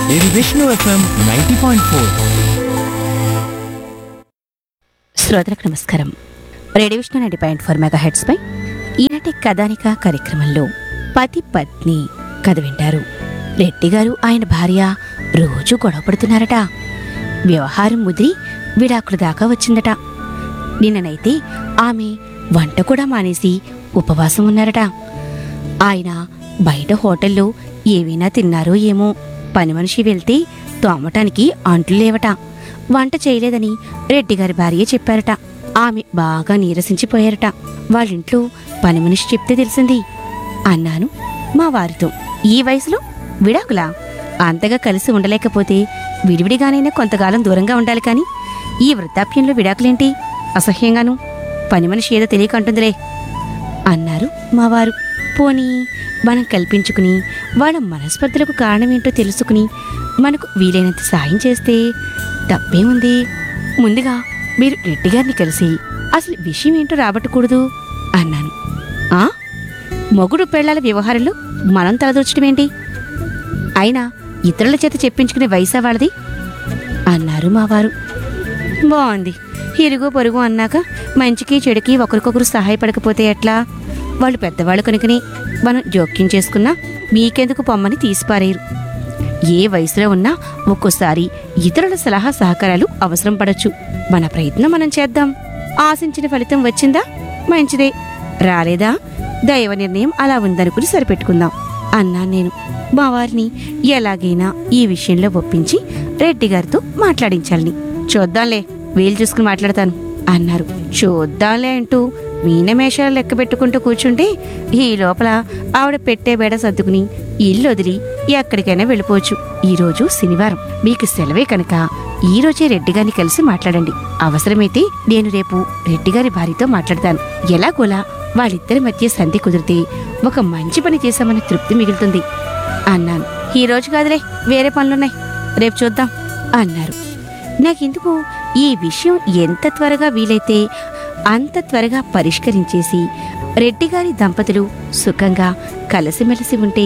ఇది Vishnu FM ninety point four శ్రోతలకు నమస్కారం radio Vishnu ninety point four mega heads పై ఈనాటి కథానిక కార్యక్రమంలో పతి పత్ని కథ వింటారు రెడ్డి గారు ఆయన భార్య రోజు గొడవ పడుతున్నారట వ్యవహారం ముదిరి విడాకుల దాకా వచ్చిందట నిన్ననైతే ఆమె వంట కూడా మానేసి ఉపవాసం ఉన్నారట ఆయన బయట హోటల్లో ఏవైనా తిన్నారో ఏమో పని మనిషి వెళ్తే తోమటానికి అంట్లు లేవట వంట చేయలేదని రెడ్డిగారి భార్య చెప్పారట ఆమె బాగా నీరసించిపోయారట వాళ్ళింట్లో పని మనిషి చెప్తే తెలిసింది అన్నాను మా వారితో ఈ వయసులో విడాకులా అంతగా కలిసి ఉండలేకపోతే విడివిడిగానైనా కొంతకాలం దూరంగా ఉండాలి కాని ఈ వృద్ధాప్యంలో విడాకులేంటి అసహ్యంగాను పని మనిషి ఏదో తెలియకంటుందిలే అన్నారు మావారు పోనీ మనం కల్పించుకుని వాళ్ళ మనస్పర్ధలకు కారణమేంటో తెలుసుకుని మనకు వీలైనంత సాయం చేస్తే తప్పేముంది ముందుగా మీరు రెడ్డి గారిని కలిసి అసలు విషయం ఏంటో రాబట్టకూడదు అన్నాను ఆ మొగుడు పెళ్లాల వ్యవహారంలో మనం తలదూర్చడమేంటి అయినా ఇతరుల చేత చెప్పించుకునే వయసా వాళ్ళది అన్నారు మావారు బాగుంది ఇరుగు పొరుగు అన్నాక మంచికి చెడుకి ఒకరికొకరు సహాయపడకపోతే ఎట్లా వాళ్ళు పెద్దవాళ్ళు కనుకని మనం జోక్యం చేసుకున్నా మీకెందుకు పొమ్మని తీసిపారేరు ఏ వయసులో ఉన్నా ఒక్కోసారి ఇతరుల సలహా సహకారాలు అవసరం పడచ్చు మన ప్రయత్నం మనం చేద్దాం ఆశించిన ఫలితం వచ్చిందా మంచిదే రాలేదా దైవ నిర్ణయం అలా ఉందనుకుని సరిపెట్టుకుందాం అన్నా నేను మా వారిని ఎలాగైనా ఈ విషయంలో ఒప్పించి రెడ్డి గారితో మాట్లాడించాలని చూద్దాంలే వీలు చూసుకుని మాట్లాడతాను అన్నారు చూద్దాంలే అంటూ మీనమేషాలు లెక్క పెట్టుకుంటూ కూర్చుంటే ఈ లోపల ఆవిడ పెట్టే బేడ సర్దుకుని ఇల్లు వదిలి ఎక్కడికైనా వెళ్ళిపోవచ్చు ఈ రోజు శనివారం మీకు సెలవే కనుక ఈ రోజే రెడ్డి గారిని కలిసి మాట్లాడండి అవసరమైతే నేను రేపు రెడ్డి గారి భార్యతో మాట్లాడతాను ఎలాగోలా వాళ్ళిద్దరి మధ్య సంధి కుదిరితే ఒక మంచి పని చేశామని తృప్తి మిగులుతుంది అన్నాను ఈ రోజు కాదులే వేరే పనులున్నాయి రేపు చూద్దాం అన్నారు నాకెందుకు ఈ విషయం ఎంత త్వరగా వీలైతే అంత త్వరగా పరిష్కరించేసి రెడ్డిగారి దంపతులు సుఖంగా కలిసిమెలిసి ఉంటే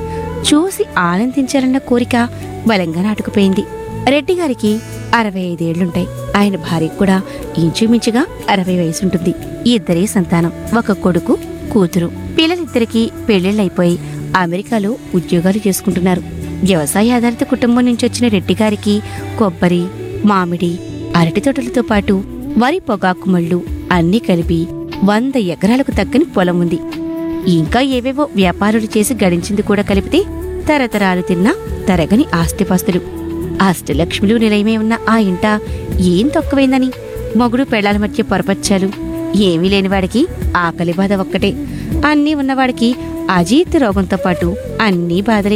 చూసి ఆనందించాలన్న కోరిక బలంగా నాటుకుపోయింది రెడ్డిగారికి అరవై ఐదేళ్లుంటాయి ఆయన భార్యకు కూడా ఇంచుమించుగా అరవై వయసుంటుంది ఇద్దరే సంతానం ఒక కొడుకు కూతురు పిల్లలిద్దరికీ పెళ్లిళ్ళైపోయి అమెరికాలో ఉద్యోగాలు చేసుకుంటున్నారు వ్యవసాయ ఆధారిత కుటుంబం నుంచి వచ్చిన రెడ్డిగారికి కొబ్బరి మామిడి అరటి తోటలతో పాటు వరి పొగాకు మళ్ళు అన్నీ కలిపి వంద ఎకరాలకు తగ్గని పొలం ఉంది ఇంకా ఏవేవో వ్యాపారాలు చేసి గడించింది కూడా కలిపితే తరతరాలు తిన్న తరగని ఆస్తిపాస్తులు అష్టలక్ష్మిలు నిలయమే ఉన్న ఆ ఇంట ఏం తక్కువైందని మొగుడు పెళ్లాల మధ్య పొరపచ్చాలు ఏమీ లేనివాడికి ఆకలి బాధ ఒక్కటే అన్నీ ఉన్నవాడికి అజీర్తి రోగంతో పాటు అన్నీ బాధలే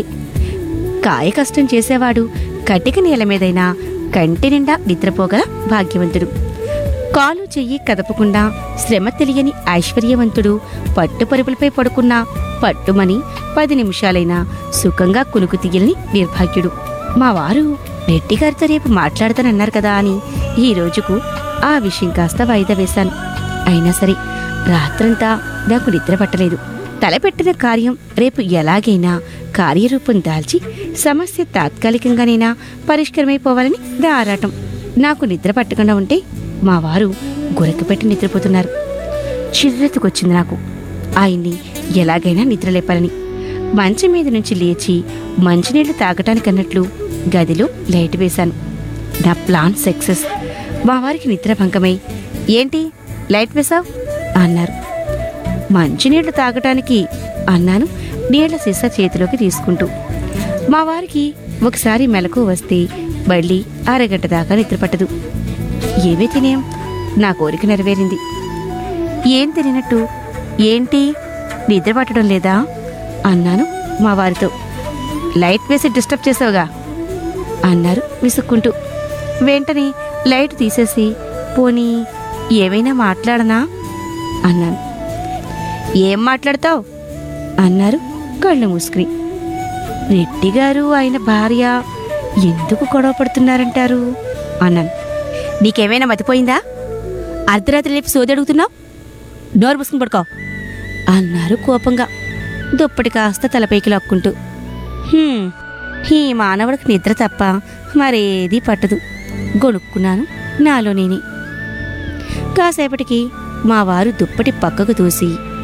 కాయ కష్టం చేసేవాడు కటిక నేల మీదైనా కంటి నిండా నిద్రపోగల భాగ్యవంతుడు కాలు చెయ్యి కదపకుండా శ్రమ తెలియని ఐశ్వర్యవంతుడు పట్టుపరుపులపై పడుకున్నా పట్టుమని పది నిమిషాలైనా సుఖంగా కునుకు తీయని నిర్భాగ్యుడు మా వారు రెడ్డి గారితో రేపు మాట్లాడతానన్నారు కదా అని ఈ రోజుకు ఆ విషయం కాస్త వాయిదా వేశాను అయినా సరే రాత్రంతా నాకు నిద్ర పట్టలేదు తలపెట్టిన కార్యం రేపు ఎలాగైనా కార్యరూపం దాల్చి సమస్య తాత్కాలికంగానైనా పరిష్కరమైపోవాలని నా ఆరాటం నాకు నిద్ర పట్టకుండా ఉంటే మా వారు గురకపెట్టి నిద్రపోతున్నారు చిర్రెత్తుకొచ్చింది నాకు ఆయన్ని ఎలాగైనా నిద్రలేపాలని మంచం మీద నుంచి లేచి మంచినీళ్లు తాగటానికన్నట్లు గదిలో లైట్ వేశాను నా ప్లాన్ సక్సెస్ మా వారికి నిద్రభంగమై ఏంటి లైట్ వేశావు అన్నారు మంచినీళ్లు తాగటానికి అన్నాను నీళ్ల సీసా చేతిలోకి తీసుకుంటూ మా వారికి ఒకసారి మెలకు వస్తే మళ్ళీ అరగంట దాకా నిద్రపట్టదు ఏమీ తినేం నా కోరిక నెరవేరింది ఏం తిరిగినట్టు ఏంటి నిద్ర పట్టడం లేదా అన్నాను మా వారితో లైట్ వేసి డిస్టర్బ్ చేసావుగా అన్నారు విసుక్కుంటూ వెంటనే లైట్ తీసేసి పోనీ ఏమైనా మాట్లాడనా అన్నాను ఏం మాట్లాడతావు అన్నారు కళ్ళు మూసుకుని రెడ్డి గారు ఆయన భార్య ఎందుకు గొడవ పడుతున్నారంటారు అన్నాను నీకేమైనా మతిపోయిందా అర్ధరాత్రి లేపి సోది అడుగుతున్నావు నోరు మూసుకుని పడుకో అన్నారు కోపంగా దుప్పటి కాస్త తలపైకి లాక్కుంటూ "హ్మ్, ఈ మానవుడికి నిద్ర తప్ప మరేదీ పట్టదు గొనుక్కున్నాను నాలో నేనే కాసేపటికి మా వారు దుప్పటి పక్కకు తోసి